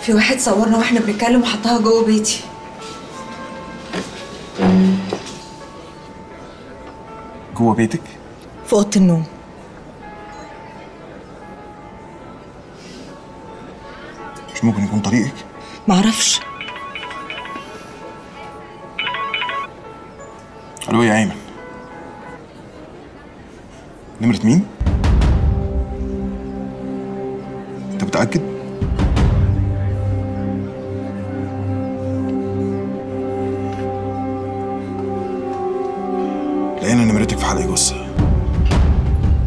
في واحد صورنا واحنا بنتكلم وحطها جوه بيتي جوه بيتك في اوضه النوم مش ممكن يكون طريقك معرفش الو يا ايمن نمرة مين؟ انت متأكد؟ لقينا نمرتك في حلقة جثة